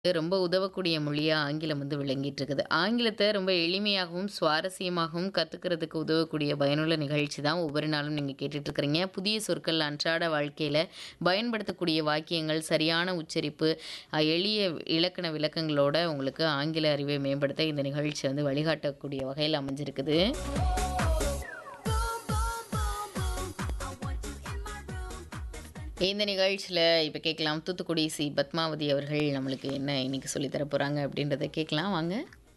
ரொம்ப உதவக்கூடிய மொழியா ஆங்கிலம் வந்து விளங்கிட்டு இருக்குது. ஆங்கிலத்த ரொம்ப எளிமையாகவும், சுவாரஸ்யமாகவும் கத்துக்கிறதுக்கு உதவக்கூடிய பயனுள்ள நிகழ்ச்சி தான் ஒவ்வொரு நாளும் நீங்க கேட்டுட்டு இருக்கிறீங்க. புதிய சொற்கள் அன்றாட வாழ்க்கையில பயன்படுத்தக்கூடிய வாக்கியங்கள், சரியான உச்சரிப்பு, அ எளிய இலக்கண விளக்கங்களோட உங்களுக்கு ஆங்கில அறிவை மேம்படுத்த இந்த நிகழ்ச்சி வந்து வழிகாட்டக்கூடிய வகையில அமைஞ்சிருக்குது. இந்த நிகழ்ச்சியில இப்ப கேட்கலாம். தூத்துக்குடி சி. பத்மாவதி அவர்கள் நம்மளுக்கு என்ன இன்னைக்கு சொல்லி தர போறாங்க அப்படின்றத கேட்கலாம் வாங்க.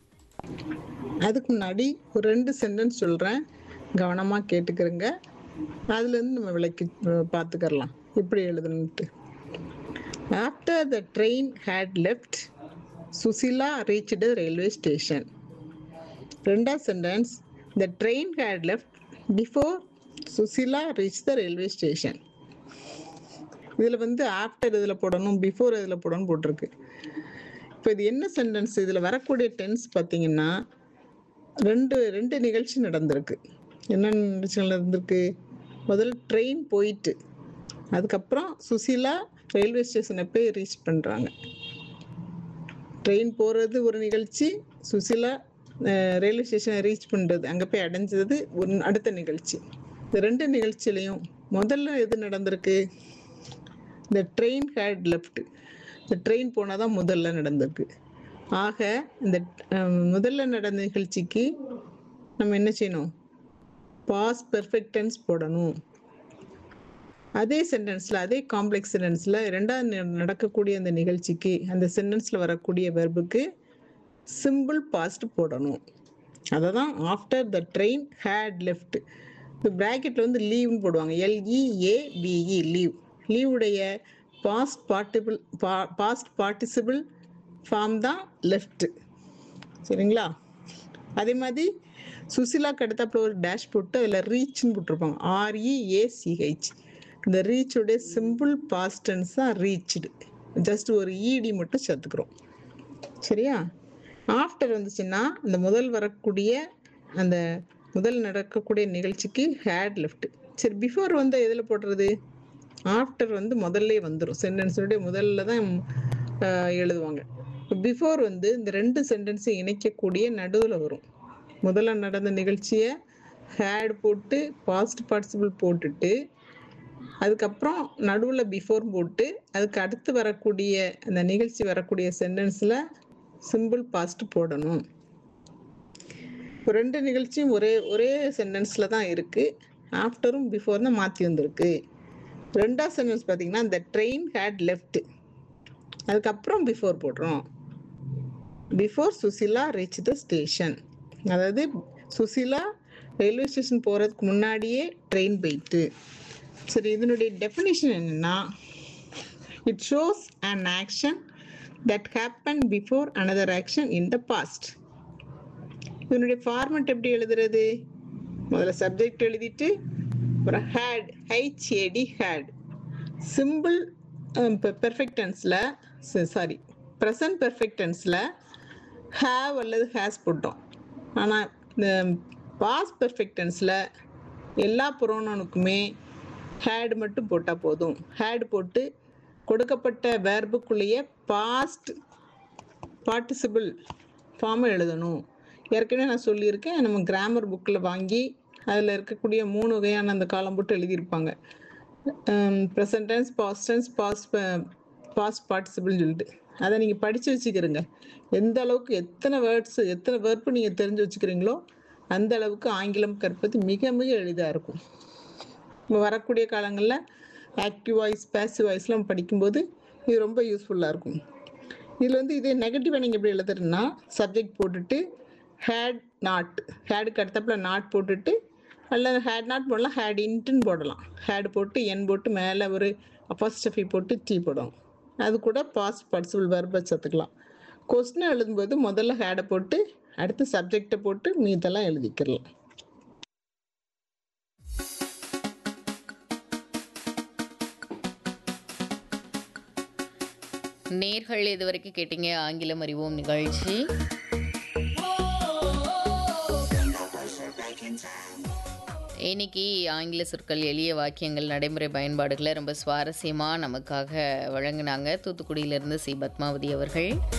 அதுக்கு முன்னாடி ஒரு 2 சென்டென்ஸ் சொல்றேன். கவனமா கேட்டுக்கிறங்க. அதுலேருந்து நம்ம விளக்கி அ பார்த்துக்கிறலாம். எப்படி எழுதணுன்ட்டு. After the train had left, Sushila reached railway station. 2வது sentence the train had left before Sushila reach the railway station. இதில் வந்து ஆஃப்டர் இதில் போடணும், பிஃபோர் இதில் போடணும்னு போட்டிருக்கு. இப்போ இது என்ன சென்டென்ஸ் இதில் வரக்கூடிய டென்ஸ் பார்த்தீங்கன்னா, 2 2 நிகழ்ச்சி நடந்திருக்கு. என்ன நிகழ்ச்சி நடந்திருக்கு? முதல்ல ட்ரெயின் போயிட்டு, அதுக்கப்புறம் சுசீலா ரயில்வே ஸ்டேஷனை போய் ரீச் பண்ணுறாங்க. ட்ரெயின் போகிறது ஒரு நிகழ்ச்சி, சுசீலா அ ரயில்வே ஸ்டேஷனை ரீச் பண்ணுறது, அங்கே போய் அடைஞ்சது ஒரு அடுத்த நிகழ்ச்சி. இந்த 2 நிகழ்ச்சியிலையும் முதல்ல எது நடந்திருக்கு? இந்த ட்ரெயின் ஹேட் லெஃப்ட். இந்த ட்ரெயின் போனால் தான் முதல்ல நடந்திருக்கு. ஆக இந்த அ முதல்ல நடந்த நிகழ்ச்சிக்கு நம்ம என்ன செய்யணும்? பாஸ்ட் பெர்ஃபெக்ட் டென்ஸ் போடணும். அதே சென்டென்ஸில் அதே காம்ப்ளெக்ஸ் சென்டென்ஸில் 2வது நடக்கக்கூடிய அந்த நிகழ்ச்சிக்கு அந்த சென்டென்ஸில் வரக்கூடிய வெர்புக்கு சிம்பிள் பாஸ்ட் போடணும். அதை தான் after the train had left. இப்போ ப்ராக்கெட்டில் வந்து லீவ்னு போடுவாங்க. எல்இஏபிஇ லீவ். லீவுடைய பாஸ்ட் பார்ட்டிபிள் பா பாஸ்ட் பார்ட்டிசிபிள் ஃபார்ம் தான் லெஃப்ட். சரிங்களா? அதே மாதிரி சுசிலாக்கு அடுத்தாப்புல ஒரு டேஷ் போட்டு அதில் ரீச்னு போட்டிருப்பாங்க. ஆர்இஏசிஹெச். இந்த ரீச்சுடைய சிம்பிள் பாஸ்ட் டென்ஸ் தான் ரீச்டு. ஜஸ்ட் ஒரு இடி மட்டும் சேர்த்துக்கிறோம். சரியா? ஆஃப்டர் வந்துச்சுன்னா அந்த முதல் வரக்கூடிய அந்த முதல் நடக்கக்கூடிய நிகழ்ச்சிக்கு ஹேட் லெஃப்ட். சரி பிஃபோர் வந்து எதில் போடுறது? ஆஃப்டர் வந்து முதல்லே வந்துடும். சென்டென்ஸுடைய முதல்ல தான் அ எழுதுவாங்க. பிஃபோர் வந்து இந்த 2 சென்டென்ஸையும் இணைக்கக்கூடிய நடுவில் வரும். முதல்ல நடந்த நிகழ்ச்சியை ஹேட் போட்டு பாஸ்ட் பார்ட்டிசிபிள் போட்டுட்டு, அதுக்கப்புறம் நடுவில் பிஃபோர் போட்டு, அதுக்கு அடுத்து வரக்கூடிய அந்த நிகழ்ச்சி வரக்கூடிய சென்டென்ஸில் சிம்பிள் பாஸ்ட் போடணும். இப்போ 2 நிகழ்ச்சியும் ஒரே ஒரே சென்டென்ஸில் தான் இருக்குது. ஆஃப்டரும் பிஃபோர் தான் மாற்றி வந்திருக்கு. 2வது சென்டென்ஸ் பார்த்தீங்கன்னா, த ட்ரெயின் ஹேட் லெஃப்ட். அதுக்கப்புறம் பிஃபோர் போடுறோம். Before Sushila reach the station. அதாவது சுசிலா ரயில்வே ஸ்டேஷன் போகிறதுக்கு முன்னாடியே ட்ரெயின் போயிட்டு. சரி இதனுடைய டெஃபினிஷன் என்னன்னா, it shows an action that happen before another action in the past. இதனுடைய ஃபார்மட் எப்படி எழுதுறது? முதல்ல சப்ஜெக்ட் எழுதிட்டு, அப்புறம் ஹேட் ஹெச்ஏடி ஹேட். சிம்பிள் இப்போ பெர்ஃபெக்ட் டென்ஸில் சாரி ப்ரெசன்ட் பெர்ஃபெக்ட் டென்ஸில் ஹேவ் அல்லது ஹேஸ் போட்டோம். ஆனால் இந்த பாஸ்ட் பெர்ஃபெக்ட் டென்ஸில் எல்லா புரோனனுக்குமே ஹேட் மட்டும் போட்டால் போதும். ஹேட் போட்டு கொடுக்கப்பட்ட வேர்புக்குள்ளேயே பாஸ்ட் பார்ட்டிசிபிள் ஃபார்மை எழுதணும். ஏற்கனவே நான் சொல்லியிருக்கேன். நம்ம கிராமர் புக்கில் வாங்கி அதில் இருக்கக்கூடிய 3 வகையான அந்த காலம் போட்டு எழுதியிருப்பாங்க. Present tense, past tense, past past பார்ட்டிசிபிள்னு சொல்லிட்டு. அதை நீங்கள் படித்து வச்சுக்கிறங்க. எந்த அளவுக்கு எத்தனை வேர்ட்ஸ் எத்தனை வெர்பு நீங்கள் தெரிஞ்சு வச்சுக்கிறீங்களோ, அந்த அளவுக்கு ஆங்கிலம் கற்பது மிக மிக எளிதாக இருக்கும். இப்போ வரக்கூடிய காலங்களில் ஆக்டிவ் வாய்ஸ், பேசிவ் வாய்ஸ்லாம் படிக்கும்போது இது ரொம்ப யூஸ்ஃபுல்லாக இருக்கும். இதில் வந்து இதே நெகட்டிவாக நீங்கள் எப்படி எழுதுறதுன்னா, சப்ஜெக்ட் போட்டுட்டு ஹேட் நாட் ஹேடுக்கு அடுத்தாப்புல நாட் போட்டுட்டு அல்லது ஹேட் நாட் போடலாம். ஹேட் இன்ட்டுன்னு போடலாம். ஹேட் போட்டு என் போட்டு மேலே ஒரு அப்போஸ்ட்ரோஃபி போட்டு டி போடணும். அது கூட பாஸ்ட் பார்ட்டிசிபிள் வெர்பை சேர்த்துக்கலாம். கொஸ்டினை எழுதும்போது முதல்ல ஹேடை போட்டு அடுத்து சப்ஜெக்டை போட்டு மீதெல்லாம் எழுதிக்கிறலாம். நேர்கள் இதுவரைக்கும் கேட்டீங்க ஆங்கிலம் அறிவோம் நிகழ்ச்சி. இன்னைக்கு ஆங்கில சொற்கள், எளிய வாக்கியங்கள், நடைமுறை பயன்பாடுகளை ரொம்ப சுவாரஸ்யமா நமக்காக வழங்குனாங்க. தூத்துக்குடியிலிருந்து சி. பத்மாவதி அவர்கள்.